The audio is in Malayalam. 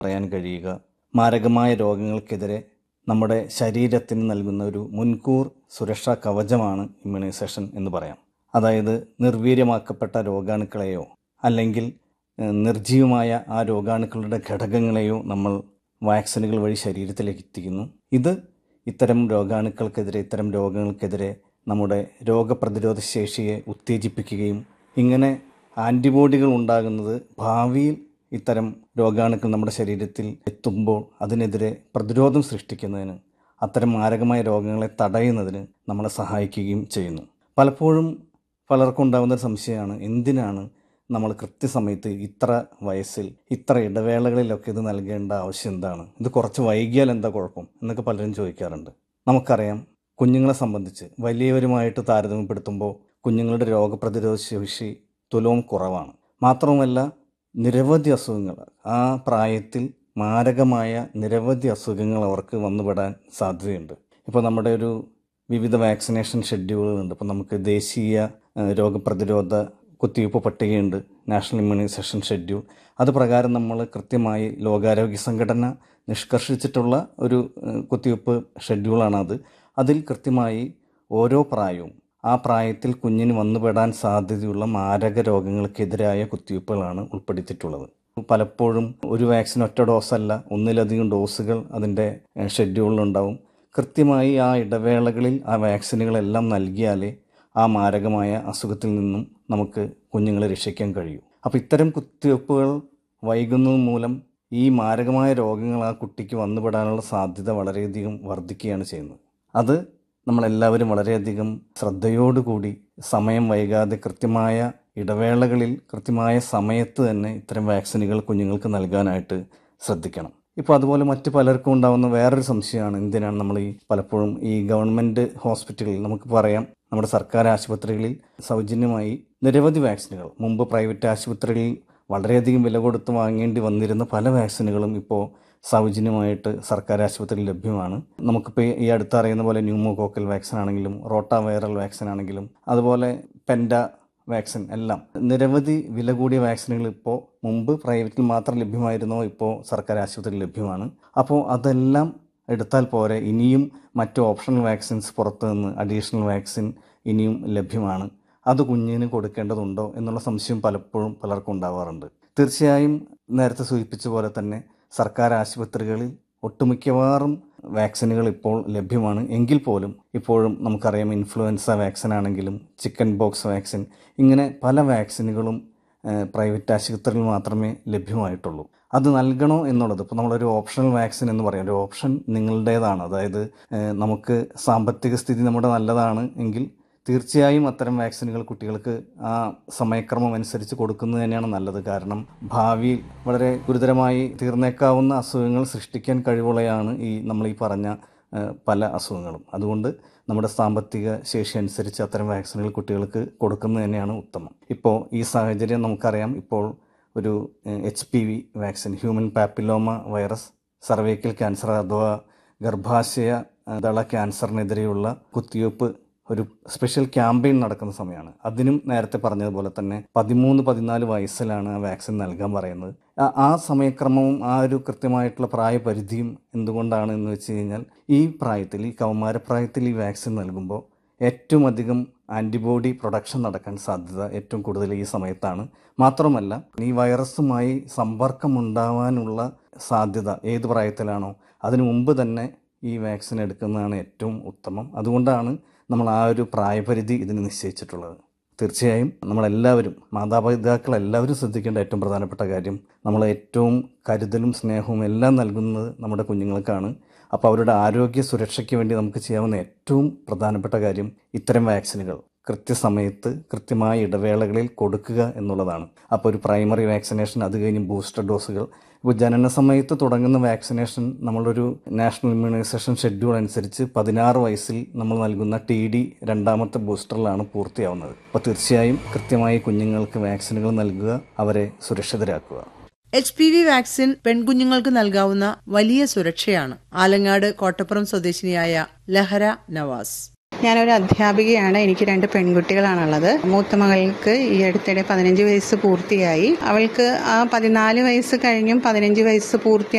പറയാൻ കഴിയുക മാരകമായ രോഗങ്ങൾക്കെതിരെ നമ്മുടെ ശരീരത്തിന് നൽകുന്ന ഒരു മുൻകൂർ സുരക്ഷാ കവചമാണ് ഇമ്മ്യൂണൈസേഷൻ എന്ന് പറയാം അതായത് നിർവീര്യമാക്കപ്പെട്ട രോഗാണുക്കളെയോ അല്ലെങ്കിൽ ഏഹ്, നിർജ്ജീവമായ ആ രോഗാണുക്കളുടെ ഘടകങ്ങളെയോ നമ്മൾ വാക്സിനുകൾ വഴി ശരീരത്തിലേക്ക് എത്തിക്കുന്നു ഇത് ഇത്തരം രോഗാണുക്കൾക്കെതിരെ ഇത്തരം രോഗങ്ങൾക്കെതിരെ നമ്മുടെ രോഗപ്രതിരോധ ശേഷിയെ ഉത്തേജിപ്പിക്കുകയും ഇങ്ങനെ ആൻറ്റിബോഡികൾ ഉണ്ടാകുന്നത് ഭാവിയിൽ ഇത്തരം രോഗാണുക്കൾ നമ്മുടെ ശരീരത്തിൽ എത്തുമ്പോൾ അതിനെതിരെ പ്രതിരോധം സൃഷ്ടിക്കുന്നതിന് അത്തരം മാരകമായ രോഗങ്ങളെ തടയുന്നതിന് നമ്മളെ സഹായിക്കുകയും ചെയ്യുന്നു പലപ്പോഴും പലർക്കും ഉണ്ടാകുന്ന ഒരു സംശയമാണ് എന്തിനാണ് നമ്മൾ കൃത്യസമയത്ത് ഇത്ര വയസ്സിൽ ഇത്ര ഇടവേളകളിലൊക്കെ ഇത് നൽകേണ്ട ആവശ്യം എന്താണ് ഇത് കുറച്ച് വൈകിയാൽ എന്താ കുഴപ്പം എന്നൊക്കെ പലരും ചോദിക്കാറുണ്ട് നമുക്കറിയാം കുഞ്ഞുങ്ങളെ സംബന്ധിച്ച് വലിയവരുമായിട്ട് താരതമ്യപ്പെടുത്തുമ്പോൾ കുഞ്ഞുങ്ങളുടെ രോഗപ്രതിരോധ ശേഷി തുലവും കുറവാണ് മാത്രവുമല്ല നിരവധി അസുഖങ്ങൾ ആ പ്രായത്തിൽ മാരകമായ നിരവധി അസുഖങ്ങൾ അവർക്ക് വന്നുപെടാൻ സാധ്യതയുണ്ട് ഇപ്പോൾ നമ്മുടെ ഒരു വിവിധ വാക്സിനേഷൻ ഷെഡ്യൂളുകളുണ്ട് ഇപ്പോൾ നമുക്ക് ദേശീയ ഏഹ്, രോഗപ്രതിരോധ കുത്തിവയ്പ്പ് പട്ടികയുണ്ട് നാഷണൽ ഇമ്മ്യൂണൈസേഷൻ ഷെഡ്യൂൾ അത് പ്രകാരം നമ്മൾ കൃത്യമായി ലോകാരോഗ്യ സംഘടന നിഷ്കർഷിച്ചിട്ടുള്ള ഒരു ഏഹ്, കുത്തിവയ്പ്പ് ഷെഡ്യൂളാണ് അത് അതിൽ കൃത്യമായി ഓരോ പ്രായവും ആ പ്രായത്തിൽ കുഞ്ഞിന് വന്നുപെടാൻ സാധ്യതയുള്ള മാരക രോഗങ്ങൾക്കെതിരായ കുത്തിവയ്പ്പുകളാണ് ഉൾപ്പെടുത്തിയിട്ടുള്ളത് പലപ്പോഴും ഒരു വാക്സിൻ ഒറ്റ ഡോസല്ല ഒന്നിലധികം ഡോസുകൾ അതിൻ്റെ ഏഹ്, ഷെഡ്യൂളിലുണ്ടാവും കൃത്യമായി ആ ഇടവേളകളിൽ ആ വാക്സിനുകളെല്ലാം നൽകിയാലേ ആ മാരകമായ അസുഖത്തിൽ നിന്നും നമുക്ക് കുഞ്ഞുങ്ങളെ രക്ഷിക്കാൻ കഴിയൂ അപ്പോൾ ഇത്തരം കുത്തിവയ്പ്പുകൾ വൈകുന്നത് മൂലം ഈ മാരകമായ രോഗങ്ങൾ ആ കുട്ടിക്ക് വന്നുപെടാനുള്ള സാധ്യത വളരെയധികം വർദ്ധിക്കുകയാണ് ചെയ്യുന്നത് അത് നമ്മളെല്ലാവരും വളരെയധികം ശ്രദ്ധയോടുകൂടി സമയം വൈകാതെ കൃത്യമായ ഇടവേളകളിൽ കൃത്യമായ സമയത്ത് തന്നെ ഇത്തരം വാക്സിനുകൾ കുഞ്ഞുങ്ങൾക്ക് നൽകാനായിട്ട് ശ്രദ്ധിക്കണം ഇപ്പോൾ അതുപോലെ മറ്റ് പലർക്കും ഉണ്ടാകുന്ന വേറൊരു സംശയമാണ് എന്തിനാണ് നമ്മൾ ഈ പലപ്പോഴും ഈ ഗവൺമെൻറ് ഹോസ്പിറ്റലുകളിൽ നമുക്ക് പറയാം നമ്മുടെ സർക്കാർ ആശുപത്രികളിൽ സൗജന്യമായി നിരവധി വാക്സിനുകൾ മുമ്പ് പ്രൈവറ്റ് ആശുപത്രികളിൽ വളരെയധികം വില കൊടുത്ത് വാങ്ങേണ്ടി വന്നിരുന്ന പല വാക്സിനുകളും ഇപ്പോൾ സൗജന്യമായിട്ട് സർക്കാർ ആശുപത്രിയിൽ ലഭ്യമാണ് നമുക്കിപ്പോൾ ഈ അടുത്ത് അറിയുന്ന പോലെ ന്യൂമോകോക്കൽ വാക്സിൻ ആണെങ്കിലും റോട്ട വൈറൽ വാക്സിൻ ആണെങ്കിലും അതുപോലെ പെൻഡ വാക്സിൻ എല്ലാം നിരവധി വില കൂടിയ വാക്സിനുകൾ ഇപ്പോൾ മുമ്പ് പ്രൈവറ്റിൽ മാത്രം ലഭ്യമായിരുന്നോ ഇപ്പോൾ സർക്കാർ ആശുപത്രിയിൽ ലഭ്യമാണ് അപ്പോൾ അതെല്ലാം എടുത്താൽ പോരെ ഇനിയും മറ്റ് ഓപ്ഷണൽ വാക്സിൻസ് പുറത്തു നിന്ന് അഡീഷണൽ വാക്സിൻ ഇനിയും ലഭ്യമാണ് അത് കുഞ്ഞിന് കൊടുക്കേണ്ടതുണ്ടോ എന്നുള്ള സംശയം പലപ്പോഴും പലർക്കും ഉണ്ടാവാറുണ്ട് തീർച്ചയായും നേരത്തെ സൂചിപ്പിച്ച പോലെ തന്നെ സർക്കാർ ആശുപത്രികളിൽ ഒട്ടുമിക്കവാറും വാക്സിനുകൾ ഇപ്പോൾ ലഭ്യമാണ് എങ്കിൽ പോലും ഇപ്പോഴും നമുക്കറിയാം ഇൻഫ്ലുവൻസ വാക്സിൻ ആണെങ്കിലും ചിക്കൻ ബോക്സ് വാക്സിൻ ഇങ്ങനെ പല വാക്സിനുകളും ഏഹ്, പ്രൈവറ്റ് ആശുപത്രിയിൽ മാത്രമേ ലഭ്യമായിട്ടുള്ളൂ അത് നൽകണോ എന്നുള്ളത് ഇപ്പോൾ നമ്മളൊരു ഓപ്ഷണൽ വാക്സിൻ എന്ന് പറയും ഒരു ഓപ്ഷൻ നിങ്ങളുടേതാണ് അതായത് ഏഹ്, നമുക്ക് സാമ്പത്തിക സ്ഥിതി നമ്മുടെ നല്ലതാണ് എങ്കിൽ തീർച്ചയായും അത്തരം വാക്സിനുകൾ കുട്ടികൾക്ക് ആ സമയക്രമം അനുസരിച്ച് കൊടുക്കുന്നത് തന്നെയാണ് നല്ലത് കാരണം ഭാവിയിൽ വളരെ ഗുരുതരമായി തീർന്നേക്കാവുന്ന അസുഖങ്ങൾ സൃഷ്ടിക്കാൻ കഴിവുള്ളയാണ് ഈ നമ്മൾ ഈ പറഞ്ഞ ഏഹ്, പല അസുഖങ്ങളും അതുകൊണ്ട് നമ്മുടെ സാമ്പത്തിക ശേഷി അനുസരിച്ച് അത്തരം വാക്സിനുകൾ കുട്ടികൾക്ക് കൊടുക്കുന്നത് തന്നെയാണ് ഉത്തമം ഇപ്പോൾ ഈ സാഹചര്യം നമുക്കറിയാം ഇപ്പോൾ ഒരു H P V vaccine human papilloma virus cervical cancer അഥവാ ഗർഭാശയ ഏഹ്, ദള ക്യാൻസറിനെതിരെയുള്ള കുത്തിവയ്പ്പ് ഒരു സ്പെഷ്യൽ ക്യാമ്പയിൻ നടക്കുന്ന സമയമാണ് അതിനും നേരത്തെ പറഞ്ഞതുപോലെ തന്നെ പതിമൂന്ന് പതിനാല് വയസ്സിലാണ് ആ വാക്സിൻ നൽകാൻ പറയുന്നത് ആ- ആ സമയക്രമവും ആ ഒരു കൃത്യമായിട്ടുള്ള പ്രായപരിധിയും എന്തുകൊണ്ടാണ് എന്ന് വെച്ച് കഴിഞ്ഞാൽ ഈ പ്രായത്തിൽ ഈ കൗമാരപ്രായത്തിൽ ഈ വാക്സിൻ നൽകുമ്പോൾ ഏറ്റവും അധികം ആൻറ്റിബോഡി പ്രൊഡക്ഷൻ നടക്കാൻ സാധ്യത ഏറ്റവും കൂടുതൽ ഈ സമയത്താണ് മാത്രമല്ല ഈ വൈറസുമായി സമ്പർക്കമുണ്ടാവാനുള്ള സാധ്യത ഏത് പ്രായത്തിലാണോ അതിനു മുമ്പ് തന്നെ ഈ വാക്സിൻ എടുക്കുന്നതാണ് ഏറ്റവും ഉത്തമം അതുകൊണ്ടാണ് നമ്മൾ ആ ഒരു പ്രായപരിധി ഇതിന് നിശ്ചയിച്ചിട്ടുള്ളത് തീർച്ചയായും നമ്മളെല്ലാവരും മാതാപിതാക്കൾ എല്ലാവരും ശ്രദ്ധിക്കേണ്ട ഏറ്റവും പ്രധാനപ്പെട്ട കാര്യം നമ്മൾ ഏറ്റവും കരുതലും സ്നേഹവും എല്ലാം നൽകുന്നത് നമ്മുടെ കുഞ്ഞുങ്ങൾക്കാണ് അപ്പോൾ അവരുടെ ആരോഗ്യ സുരക്ഷയ്ക്ക് വേണ്ടി നമുക്ക് ചെയ്യാവുന്ന ഏറ്റവും പ്രധാനപ്പെട്ട കാര്യം ഇത്തരം വാക്സിനുകൾ കൃത്യസമയത്ത് കൃത്യമായ ഇടവേളകളിൽ കൊടുക്കുക എന്നുള്ളതാണ് അപ്പോൾ ഒരു പ്രൈമറി വാക്സിനേഷൻ അത് കഴിഞ്ഞ് ബൂസ്റ്റർ ഡോസുകൾ ഇപ്പോൾ ജനന സമയത്ത് തുടങ്ങുന്ന വാക്സിനേഷൻ നമ്മളൊരു നാഷണൽ ഇമ്മ്യൂണൈസേഷൻ ഷെഡ്യൂൾ അനുസരിച്ച് പതിനാറ് വയസ്സിൽ നമ്മൾ നൽകുന്ന ടി ഡി രണ്ടാമത്തെ ബൂസ്റ്ററിലാണ് പൂർത്തിയാവുന്നത് അപ്പോൾ തീർച്ചയായും കൃത്യമായി കുഞ്ഞുങ്ങൾക്ക് വാക്സിനുകൾ നൽകുക അവരെ സുരക്ഷിതരാക്കുക എച്ച് പി വി വാക്സിൻ പെൺകുഞ്ഞുങ്ങൾക്ക് നൽകാവുന്ന വലിയ സുരക്ഷയാണ് ആലങ്ങാട് കോട്ടപ്പുറം സ്വദേശിനിയായ ലഹര നവാസ് ഞാനൊരു അധ്യാപികയാണ് എനിക്ക് രണ്ട് പെൺകുട്ടികളാണുള്ളത് മൂത്ത മകൾക്ക് ഈ അടുത്തിടെ പതിനഞ്ച് വയസ്സ് പൂർത്തിയായി അവൾക്ക് ആ പതിനാല് വയസ്സ് കഴിഞ്ഞും പതിനഞ്ച് വയസ്സ് പൂർത്തി